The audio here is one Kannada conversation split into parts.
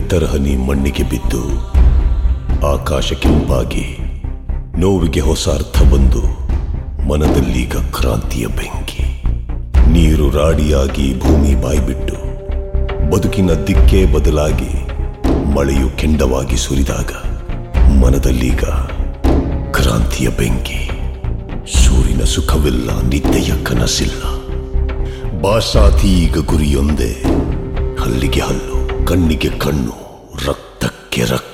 ನೆತ್ತರ ಹನಿ ಮಣ್ಣಿಗೆ ಬಿದ್ದು ಆಕಾಶ ಕೆಂಪಾಗಿ ನೋವಿಗೆ ಹೊಸ ಅರ್ಥ ಬಂದು ಮನದಲ್ಲೀಗ ಕ್ರಾಂತಿಯ ಬೆಂಕಿ ನೀರು ರಾಡಿಯಾಗಿ ಭೂಮಿ ಬಾಯ್ಬಿಟ್ಟು ಬದುಕಿನ ದಿಕ್ಕೇ ಬದಲಾಗಿ ಮಳೆಯು ಕೆಂಡವಾಗಿ ಸುರಿದಾಗ ಮನದಲ್ಲೀಗ ಕ್ರಾಂತಿಯ ಬೆಂಕಿ ಸೂರಿನ ಸುಖವಿಲ್ಲ ನಿದ್ದೆಯ ಕನಸಿಲ್ಲ ಭಾಷಾತಿ ಈಗ ಗುರಿಯೊಂದೇ ಹಲ್ಲಿಗೆ ಹಲ್ಲು ಕಣ್ಣಿಗೆ ಕಣ್ಣು ರಕ್ತಕ್ಕೆ ರಕ್ತ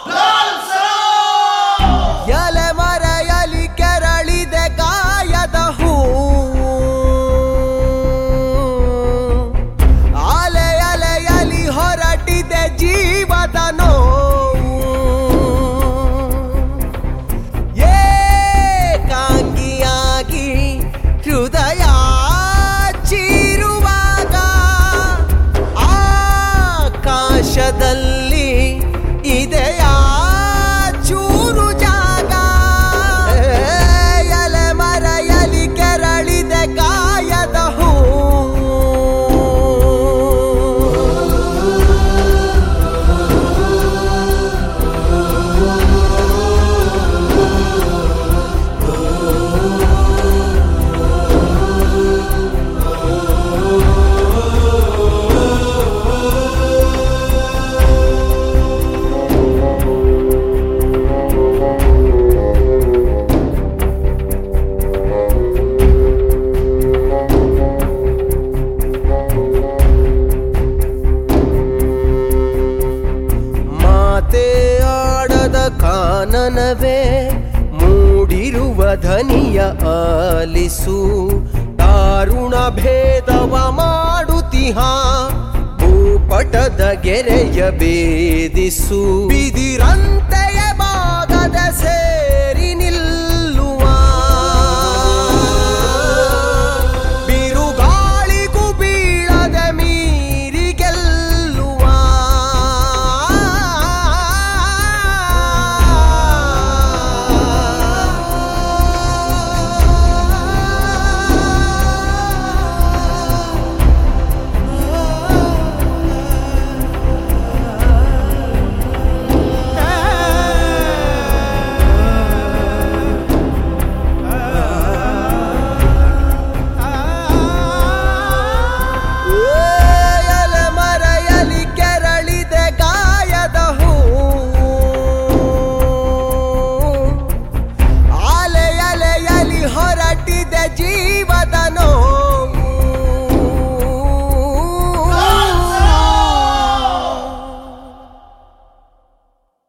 ಎಲೆ ಮರೆಯಲಿ ಕೆರಳಿದೆ ಗಾಯದ ಹೂ ಅಲೆ ಅಲೆಯಲಿ ಹೊರಟಿದೆ ಜೀವದ ನೋವು ಏಕಾಂಗಿಯಾಗಿ ಹೃದಯ ಚೀರುವಾಗ ಆಕಾಶದಲ್ಲಿ ಇದೆಯ ಚೂರು ಜಾಗ ಎಲೆ ಮರೆಯಲಿ ಕೆರಳಿದೆ ಗಾಯದ ಹೂ ಮಾತೆ ಆಡದ ಕಾನನವೇ ಮೂಡಿರುವ ಧನಿಯ ಆಲಿಸು ದಾರುಣ ಭೇದವ ಮಾಡುತ್ತಿಹ ಭೂಪಟದ ಗೆರೆಯ ಭೇದಿಸು ಬಿದಿರಂತೆಯ ಬಾಗದ ಸೇ